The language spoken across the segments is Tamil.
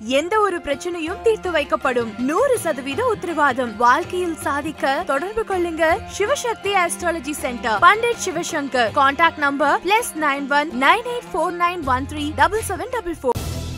எந்த ஒரு பிரச்சனையும் தீர்த்து வைக்கப்படும் நூறு சதவீத உத்தரவாதம் வாழ்க்கையில் சாதிக்க தொடர்பு கொள்ளுங்க Sivasakthi astrology centre pandit Sivasankar contact number plus nine one nine eight four nine one three double seven double four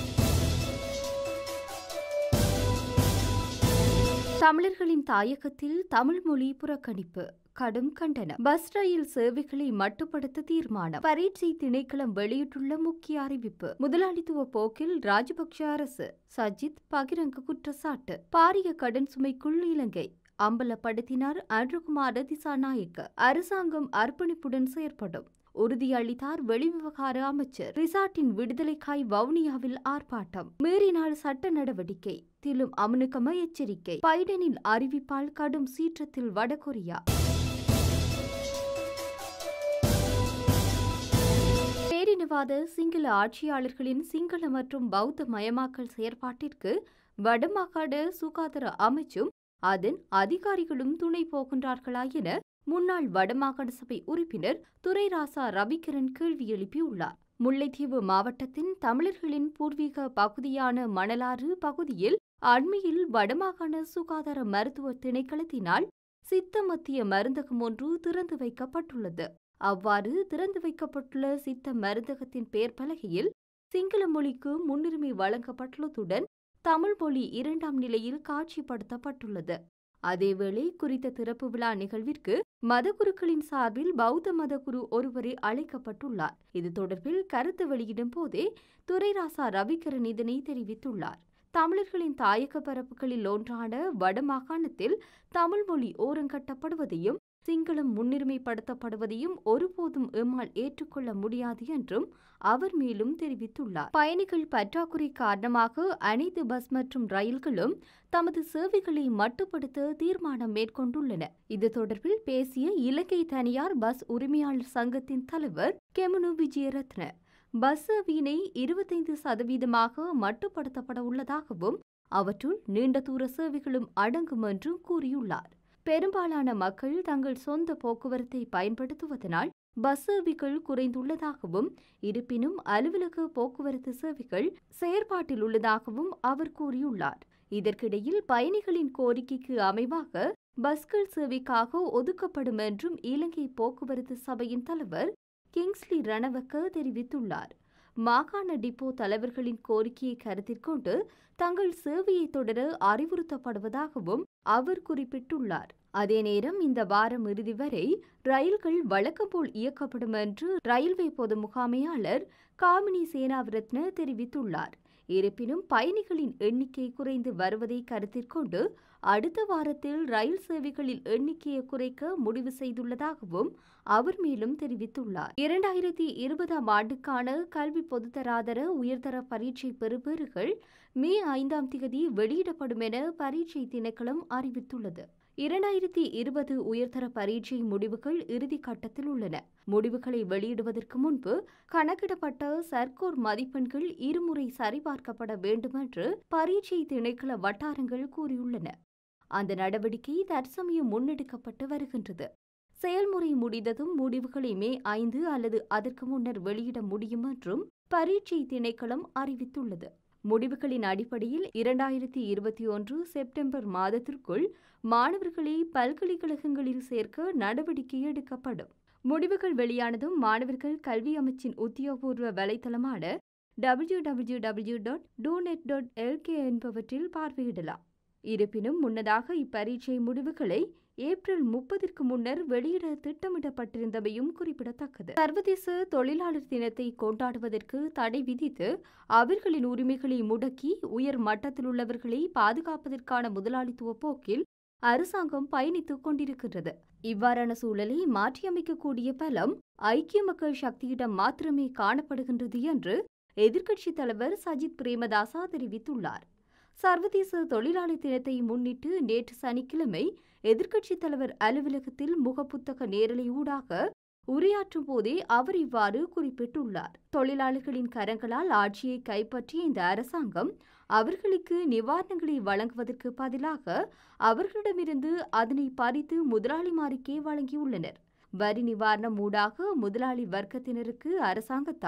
தமிழர்களின் தாயகத்தில் தமிழ் மொழி புறக்கணிப்பு கடும் கண்டனம் பஸ் ரயில் சேவைகளை மட்டுப்படுத்த தீர்மானம் பரீட்சை திணைக்களம் வெளியிட்டுள்ள முக்கிய அறிவிப்பு முதலாளித்துவ போக்கில் ராஜபக்ஷ அரசு சஜித் பகிரங்க குற்றச்சாட்டு பாரிய கடன் சுமைக்குள் இலங்கை அம்பலப்படுத்தினார் அன்றுகுமார் திசாநாயக்க அரசாங்கம் அர்ப்பணிப்புடன் செயற்படும் உறுதியளித்தார் வெளிவிவகார அமைச்சர் ரிசார்ட்டின் விடுதலைக்காய் வவுனியாவில் ஆர்ப்பாட்டம் மீறினால் சட்ட நடவடிக்கை திலும் அமுனுக்கம எச்சரிக்கை பைடனின் அறிவிப்பால் கடும் சீற்றத்தில் வடகொரியா பேரினவாத சிங்கள ஆட்சியாளர்களின் சிங்கள மற்றும் பௌத்த மயமாக்கல் செயற்பாட்டிற்கு வடமாகாண சுகாதார அமைச்சும் அதன் அதிகாரிகளும் துணை போகின்றார்களா என முன்னாள் வடமாகாண சபை உறுப்பினர் துரைராசா ரவிகரன் கேள்வி எழுப்பியுள்ளார் முல்லைத்தீவு மாவட்டத்தின் தமிழர்களின் பூர்வீக பகுதியான மணலாறு பகுதியில் அண்மையில் வடமாகாண சுகாதார மருத்துவ திணைக்களத்தினால் சித்த மத்திய மருந்தகம் ஒன்று திறந்து வைக்கப்பட்டுள்ளது அவ்வாறு திறந்து வைக்கப்பட்டுள்ள சித்த மருந்தகத்தின் பெயர் பலகையில் சிங்கள மொழிக்கு முன்னுரிமை வழங்கப்பட்டுள்ளதுடன் தமிழ் மொழி இரண்டாம் நிலையில் காட்சிப்படுத்தப்பட்டுள்ளது அதேவேளை குறித்த திறப்பு விழா நிகழ்விற்கு மதகுருக்களின் சார்பில் பௌத்த மதகுரு ஒருவரே அழைக்கப்பட்டுள்ளார் இது தொடர்பில் கருத்து வெளியிடும் போதே துரைராசா ரவிகரன் இதனை தெரிவித்துள்ளார் தமிழர்களின் தாயக பரப்புகளில் ஒன்றான வடமாகாணத்தில் தமிழ் மொழி ஓரங்கட்டப்படுவதையும் சிங்களம் முன்னுரிமைப்படுத்தப்படுவதையும் ஒருபோதும் எம்மால் ஏற்றுக்கொள்ள முடியாது என்றும் அவர் மேலும் தெரிவித்துள்ளார் பயணிகள் பற்றாக்குறை காரணமாக அனைத்து பஸ் மற்றும் ரயில்களும் தமது சேவைகளை மட்டுப்படுத்த தீர்மானம் மேற்கொண்டுள்ளன இது தொடர்பில் பேசிய இலங்கை தனியார் பஸ் உரிமையாளர் சங்கத்தின் தலைவர் கெமுனு விஜயரத்ன பஸ் சேவையினை இருபத்தைந்து சதவீதமாக மட்டுப்படுத்தப்பட உள்ளதாகவும் அவற்றுள் நீண்ட தூர சேவைகளும் அடங்கும் என்றும் கூறியுள்ளார் பெரும்பாலான மக்கள் தங்கள் சொந்த போக்குவரத்தை பயன்படுத்துவதனால் பஸ் சேவைகள் குறைந்துள்ளதாகவும் இருப்பினும் அலுவலக போக்குவரத்து சேவைகள் செயற்பாட்டில் உள்ளதாகவும் அவர் கூறியுள்ளார் இதற்கிடையில் பயணிகளின் கோரிக்கைக்கு அமைவாக பஸ்கள் சேவைக்காக ஒதுக்கப்படும் என்றும் இலங்கை போக்குவரத்து சபையின் தலைவர் கிங்ஸ்லி ரணவக்க தெரிவித்துள்ளார் மாகாண டிப்போ தலைவர்களின் கோரிக்கையை கருத்தில் கொண்டு தங்கள் சேவையை தொடர அறிவுறுத்தப்படுவதாகவும் அவர் குறிப்பிட்டுள்ளார் அதே நேரம் இந்த வாரம் இறுதி வரை ரயில்கள் வழக்கம்போல் இயக்கப்படும் என்று ரயில்வே பொது முகாமையாளர் காமினி சேனாவிரத்ன தெரிவித்துள்ளார் இருப்பினும் பயணிகளின் எண்ணிக்கை குறைந்து வருவதை கருத்தில் கொண்டு அடுத்த வாரத்தில் ரயில் சேவைகளில் எண்ணிக்கையை குறைக்க முடிவு செய்துள்ளதாகவும் அவர் மேலும் தெரிவித்துள்ளார் இரண்டாயிரத்தி இருபதாம் ஆண்டுக்கான கல்வி பொதுத்தராதர உயர்தர பரீட்சை பெறுபேறுகள் மே ஐந்தாம் தேதி வெளியிடப்படும் என பரீட்சை திணைக்களம் அறிவித்துள்ளது இரண்டாயிரத்தி இருபது உயர்தர பரீட்சை முடிவுகள் இறுதி கட்டத்தில் உள்ளன முடிவுகளை வெளியிடுவதற்கு முன்பு கணக்கிடப்பட்ட சர்க்கோர் மதிப்பெண்கள் இருமுறை சரிபார்க்கப்பட வேண்டுமென்று பரீட்சை திணைக்கள வட்டாரங்கள் கூறியுள்ளன அந்த நடவடிக்கை தற்சமயம் முன்னெடுக்கப்பட்டு வருகின்றது செயல்முறை முடிந்ததும் முடிவுகளை மே ஐந்து அல்லது அதற்கு முன்னர் வெளியிட முடியும் என்றும் பரீட்சை திணைக்களம் அறிவித்துள்ளது முடிவுகளின் அடிப்படையில் இரண்டாயிரத்தி இருபத்தி ஒன்று செப்டம்பர் மாதத்திற்குள் மாணவர்களை பல்கலைக்கழகங்களில் சேர்க்க நடவடிக்கை எடுக்கப்படும் முடிவுகள் வெளியானதும் மாணவர்கள் கல்வி அமைச்சின் உத்தியோகபூர்வ வலைத்தளமான W W W dot doenet dot LK என்பவற்றில் பார்வையிடலாம் இருப்பினும் முன்னதாக இப்பரீட்சை முடிவுகளை ஏப்ரல் முப்பதிற்கு முன்னர் வெளியிட திட்டமிடப்பட்டிருந்தமையும் குறிப்பிடத்தக்கது சர்வதேச தொழிலாளர் தினத்தை கொண்டாடுவதற்கு தடை விதித்து அவர்களின் உரிமைகளை முடக்கி உயர் மட்டத்தில் உள்ளவர்களை பாதுகாப்பதற்கான முதலாளித்துவ போக்கில் அரசாங்கம் பயணித்துக் கொண்டிருக்கின்றது இவ்வாறான சூழலை மாற்றியமைக்கக்கூடிய பலம் ஐக்கிய மக்கள் சக்தியிடம் மாத்திரமே காணப்படுகின்றது என்று எதிர்க்கட்சித் தலைவர் சஜித் பிரேமதாசா தெரிவித்துள்ளார் சர்வதேச தொழிலாளர் தினத்தை முன்னிட்டு நேற்று சனிக்கிழமை எதிர்க்கட்சித் தலைவர் அலுவலகத்தில் முகப்புத்தக நேரலை ஊடாக உரையாற்றும் போதே அவர் இவ்வாறு குறிப்பிட்டுள்ளார் தொழிலாளர்களின் கரங்களால் ஆட்சியை கைப்பற்றிய இந்த அரசாங்கம் அவர்களுக்கு நிவாரணங்களை வழங்குவதற்கு பதிலாக அவர்களிடமிருந்து அதனை பறித்து முதலாளிமாருக்கே வழங்கியுள்ளனர் வரி நிவாரணம் ஊடாக முதலாளி வர்க்கத்தினருக்கு அரசாங்கத்தால்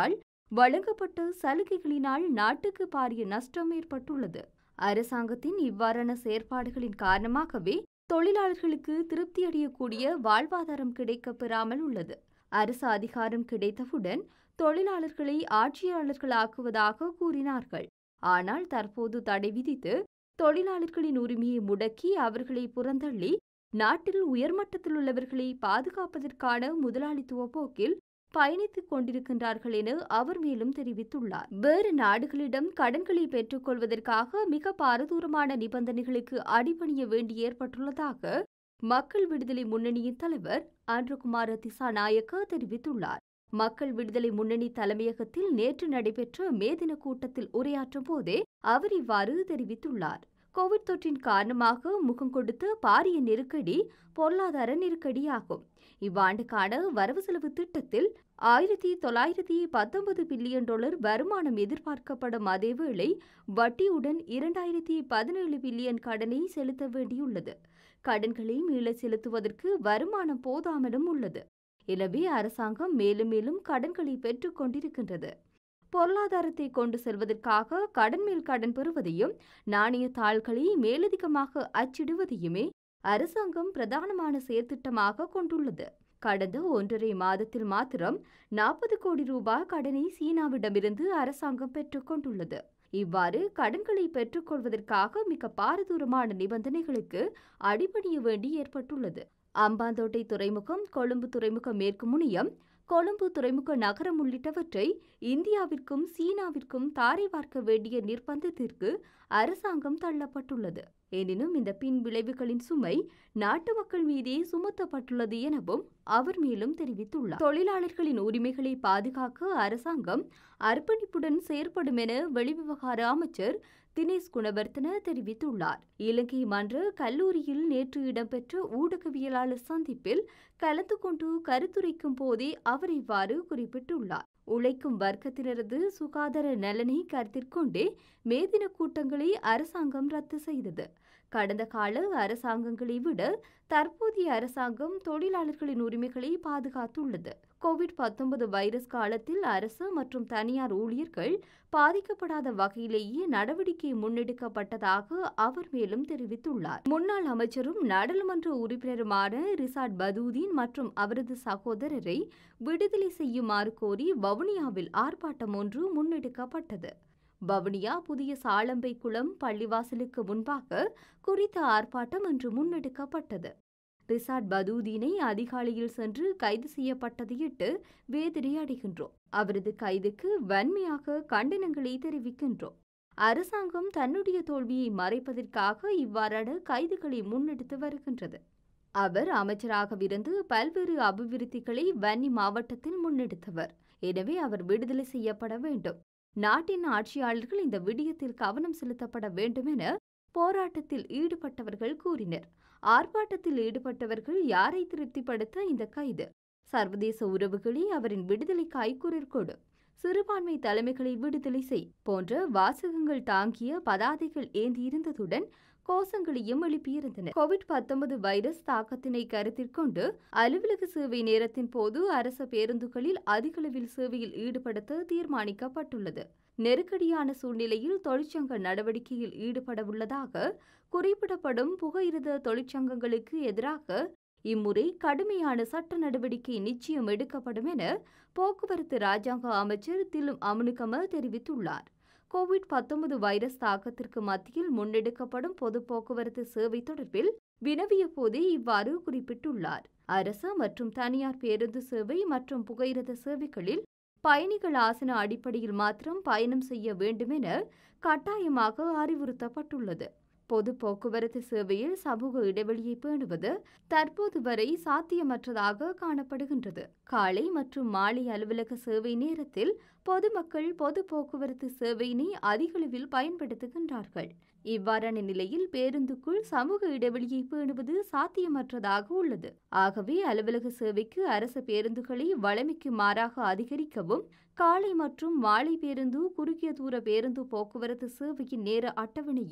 வழங்கப்பட்ட சலுகைகளினால் நாட்டுக்கு பாரிய நஷ்டம் ஏற்பட்டுள்ளது அரசாங்கத்தின் இவ்வாறான செயற்பாடுகளின் காரணமாகவே தொழிலாளர்களுக்கு திருப்தியடையக்கூடிய வாழ்வாதாரம் கிடைக்கப் பெறாமல் உள்ளது அரசு அதிகாரம் கிடைத்தவுடன் தொழிலாளர்களை ஆட்சியாளர்களாக்குவதாக கூறினார்கள் ஆனால் தற்போது தடை விதித்து தொழிலாளர்களின் உரிமையை முடக்கி அவர்களை புறந்தள்ளி நாட்டில் உயர்மட்டத்தில் உள்ளவர்களை பாதுகாப்பதற்கான முதலாளித்துவ போக்கில் பயணித்துக் கொண்டிருக்கின்றார்கள் என அவர் மேலும் தெரிவித்துள்ளார் வேறு நாடுகளிடம் கடன்களை பெற்றுக்கொள்வதற்காக மிக பாரதூரமான நிபந்தனைகளுக்கு அடிபணிய வேண்டி ஏற்பட்டுள்ளதாக மக்கள் விடுதலை முன்னணியின் தலைவர் ஆண்ட்ரகுமார திசாநாயக்க தெரிவித்துள்ளார் மக்கள் விடுதலை முன்னணி தலைமையகத்தில் நேற்று நடைபெற்ற மேதின கூட்டத்தில் உரையாற்றும் போதே அவர் இவ்வாறு தெரிவித்துள்ளார் கோவிட் தொற்றின் காரணமாக முகம் கொடுத்த பாரிய நெருக்கடி பொருளாதார நெருக்கடியாகும் இவ்வாண்டுக்கான வரவு செலவு திட்டத்தில் ஆயிரத்தி தொள்ளாயிரத்தி பத்தொன்பது பில்லியன் டாலர் வருமானம் எதிர்பார்க்கப்படும் அதேவேளை வட்டியுடன் இரண்டாயிரத்தி பதினேழு பில்லியன் கடனை செலுத்த வேண்டியுள்ளது கடன்களை மீள செலுத்துவதற்கு வருமானம் போதாமலும் உள்ளது எனவே அரசாங்கம் மேலும் மேலும் கடன்களை பெற்றுக் கொண்டிருக்கின்றது பொருளாதாரத்தை கொண்டு செல்வதற்காக கடன் மேல் கடன் பெறுவதையும் நாணய தாள்களை மேலதிகமாக அச்சிடுவதையுமே அரசாங்கம் பிரதானமான செயற்திட்டமாக கொண்டுள்ளது கடந்த ஒன்றரை மாதத்தில் மாத்திரம் நாற்பது கோடி ரூபாய் கடனை சீனாவிடமிருந்து அரசாங்கம் பெற்றுக் கொண்டுள்ளது இவ்வாறு கடன்களை பெற்றுக்கொள்வதற்காக மிக பாரதூரமான நிபந்தனைகளுக்கு அடிபணிய வேண்டி ஏற்பட்டுள்ளது அம்பாந்தோட்டை துறைமுகம் கொழும்பு துறைமுக மேற்கு முனையம் கொழும்பு துறைமுக நகரம் உள்ளிட்டவற்றை இந்தியாவிற்கும் சீனாவிற்கும் தாரை பார்க்க வேண்டிய நிர்பந்தத்திற்கு அரசாங்கம் தள்ளப்பட்டுள்ளது எனினும் இந்த பின் விளைவுகளின் சுமை நாட்டு மக்கள் மீதே சுமத்தப்பட்டுள்ளது எனவும் அவர் மேலும் தெரிவித்துள்ளார் தொழிலாளர்களின் உரிமைகளை பாதுகாக்க அரசாங்கம் அர்ப்பணிப்புடன் செயற்படும் என வெளிவிவகார அமைச்சர் தினேஷ் குணவர்த்தன தெரிவித்துள்ளார் இலங்கை மன்ற கல்லூரியில் நேற்று இடம்பெற்ற ஊடகவியலாளர் சந்திப்பில் கலந்து கொண்டு கருத்துரைக்கும் போதே அவர் இவ்வாறு குறிப்பிட்டுள்ளார் உழைக்கும் வர்க்கத்தினரது சுகாதார நலனை கருத்திற்கொண்டே மேதின கூட்டங்களை அரசாங்கம் ரத்து செய்தது கடந்த கால அரசாங்கங்களை விட தற்போதைய அரசாங்கம் தொழிலாளர்களின் உரிமைகளை பாதுகாத்துள்ளது கோவிட் பத்தொன்பது வைரஸ் காலத்தில் அரசு மற்றும் தனியார் ஊழியர்கள் பாதிக்கப்படாத வகையிலேயே நடவடிக்கை முன்னெடுக்கப்பட்டதாக அவர் மேலும் தெரிவித்துள்ளார் முன்னாள் அமைச்சரும் நாடாளுமன்ற உறுப்பினருமான ரிசாட் பதூதீன் மற்றும் அவரது சகோதரரை விடுதலை செய்யுமாறு கோரி வவுனியாவில் ஆர்ப்பாட்டம் ஒன்று முன்னெடுக்கப்பட்டது வவுனியா புதிய சாளம்பை குளம் பள்ளிவாசலுக்கு முன்பாக குறித்த ஆர்ப்பாட்டம் இன்று முன்னெடுக்கப்பட்டது ரிசாட் பதூதீனை அதிகாலையில் சென்று கைது செய்யப்பட்டதையிட்டு வேதனை அடைகின்றோம் அவரது கைதுக்கு வன்மையாக கண்டனங்களை தெரிவிக்கின்றோம் அரசாங்கம் தன்னுடைய தோல்வியை மறைப்பதற்காக இவ்வாறான கைதுகளை முன்னெடுத்து வருகின்றது அவர் அமைச்சராகவிருந்து பல்வேறு அபிவிருத்திகளை வன்னி மாவட்டத்தில் முன்னெடுத்தவர் எனவே அவர் விடுதலை செய்யப்பட வேண்டும் நாட்டின் ஆட்சியாளர்கள் இந்த விடயத்தில் கவனம் செலுத்தப்பட வேண்டும் என போராட்டத்தில் ஈடுபட்டவர்கள் கூறினர் ஆர்ப்பாட்டத்தில் ஈடுபட்டவர்கள் யாரை திருப்திப்படுத்த இந்த கைது சர்வதேச உறவுகளே அவரின் விடுதலை கைக்குறிற்கொடு சிறுபான்மை தலைமைகளை விடுதலை செய் போன்ற வாசகங்கள் தாங்கிய பதாதைகள் ஏந்தியிருந்ததுடன் கோஷங்களையும் எழுப்பியிருந்தன கோவிட் பத்தொன்பது வைரஸ் தாக்கத்தினை கருத்திற்கொண்டு அலுவலக சேவை நேரத்தின் போது அரச பேருந்துகளில் அதிகளவில் சேவையில் ஈடுபடுத்த தீர்மானிக்கப்பட்டுள்ளது நெருக்கடியான சூழ்நிலையில் தொழிற்சங்க நடவடிக்கையில் ஈடுபட உள்ளதாக குறிப்பிடப்படும் புகையிரத தொழிற்சங்கங்களுக்கு எதிராக இம்முறை கடுமையான சட்ட நடவடிக்கை நிச்சயம் எடுக்கப்படும் என போக்குவரத்து ராஜாங்க அமைச்சர் திலும் அமுனுகம தெரிவித்துள்ளார் கோவிட் பத்தொன்பது வைரஸ் தாக்கத்திற்கு மத்தியில் முன்னெடுக்கப்படும் பொது போக்குவரத்து சேவை தொடர்பில் வினவிய போதே இவ்வாறு குறிப்பிட்டுள்ளார் அரசு மற்றும் தனியார் பேருந்து சேவை மற்றும் புகையிரத சேவைகளில் பயணிகள் ஆசன அடிப்படையில் மாத்திரம் பயணம் செய்ய வேண்டுமென கட்டாயமாக அறிவுறுத்தப்பட்டுள்ளது பொது போக்குவரத்து சேவையில் சமூக இடைவெளியை பேணுவது தற்போது வரை சாத்தியமற்றதாக காணப்படுகின்றது காலை மற்றும் மாலை அலுவலக சேவை நேரத்தில் பொதுமக்கள் பொது போக்குவரத்து சேவையினை அதிகளவில் பயன்படுத்துகின்றார்கள் இவ்வாறான நிலையில் பேருந்துக்குள் சமூக இடைவெளியை பேணுவது சாத்தியமற்றதாக உள்ளது ஆகவே அலுவலக சேவைக்கு அரசு பேருந்துகளை வளமைக்கு மாறாக அதிகரிக்கவும் காலை மற்றும் மாலை பேருந்து குறுகிய தூர பேருந்து போக்குவரத்து சேவையின் நேர அட்டவணையில்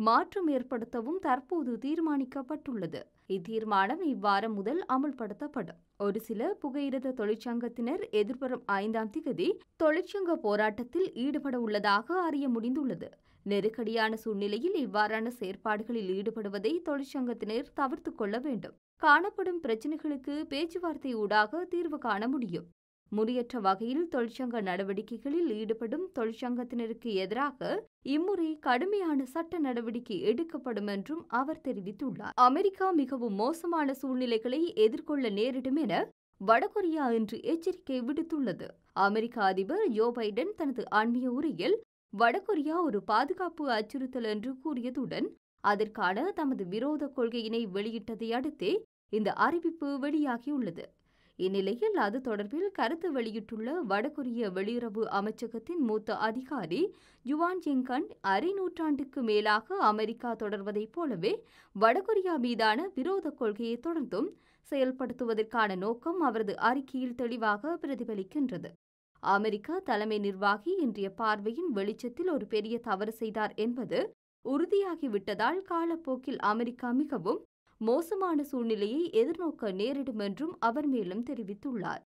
மாற்றம் ஏற்படுத்தவும் தற்போது தீர்மானிக்கப்பட்டுள்ளது இத்தீர்மானம் இவ்வாரம் முதல் அமுல்படுத்தப்படும் ஒரு சில புகையிரத தொழிற்சங்கத்தினர் எதிர்வரும் ஐந்தாம் திகதி தொழிற்சங்க போராட்டத்தில் ஈடுபட உள்ளதாக அறிய முடிந்துள்ளது நெருக்கடியான சூழ்நிலையில் இவ்வாறான செயற்பாடுகளில் ஈடுபடுவதை தொழிற்சங்கத்தினர் தவிர்த்து கொள்ள வேண்டும் காணப்படும் பிரச்சினைகளுக்கு பேச்சுவார்த்தை ஊடாக தீர்வு காண முடியும் முறையற்ற வகையில் தொழிற்சங்க நடவடிக்கைகளில் ஈடுபடும் தொழிற்சங்கத்தினருக்கு எதிராக இம்முறை கடுமையான சட்ட நடவடிக்கை எடுக்கப்படும் என்றும் அவர் தெரிவித்துள்ளார் அமெரிக்கா மிகவும் மோசமான சூழ்நிலைகளை எதிர்கொள்ள நேரிடும் என வடகொரியா இன்று எச்சரிக்கை விடுத்துள்ளது அமெரிக்க அதிபர் ஜோ பைடன் தனது ஆன்மீக உரையில் வடகொரியா ஒரு பாதுகாப்பு அச்சுறுத்தல் என்று கூறியதுடன் அதற்கான தமது விரோத கொள்கையினை வெளியிட்டதை அடுத்தே இந்த அறிவிப்பு வெளியாகியுள்ளது இந்நிலையில் அது தொடர்பில் கருத்து வெளியிட்டுள்ள வடகொரிய வெளியுறவு அமைச்சகத்தின் மூத்த அதிகாரி யுவான் ஜெங்கன் அரை நூற்றாண்டுக்கு மேலாக அமெரிக்கா தொடர்வதைப் போலவே வடகொரியா மீதான விரோத கொள்கையை தொடர்ந்தும் செயல்படுத்துவதற்கான நோக்கம் அவரது அறிக்கையில் தெளிவாக பிரதிபலிக்கின்றது அமெரிக்கா தலைமை நிர்வாகி இன்றைய பார்வையின் வெளிச்சத்தில் ஒரு பெரிய தவறு செய்தார் என்பது உறுதியாகிவிட்டதால் காலப்போக்கில் அமெரிக்கா மிகவும் மோசமான சூழ்நிலையை எதிர்நோக்க நேரிடும் என்றும் அவர் மேலும் தெரிவித்துள்ளார்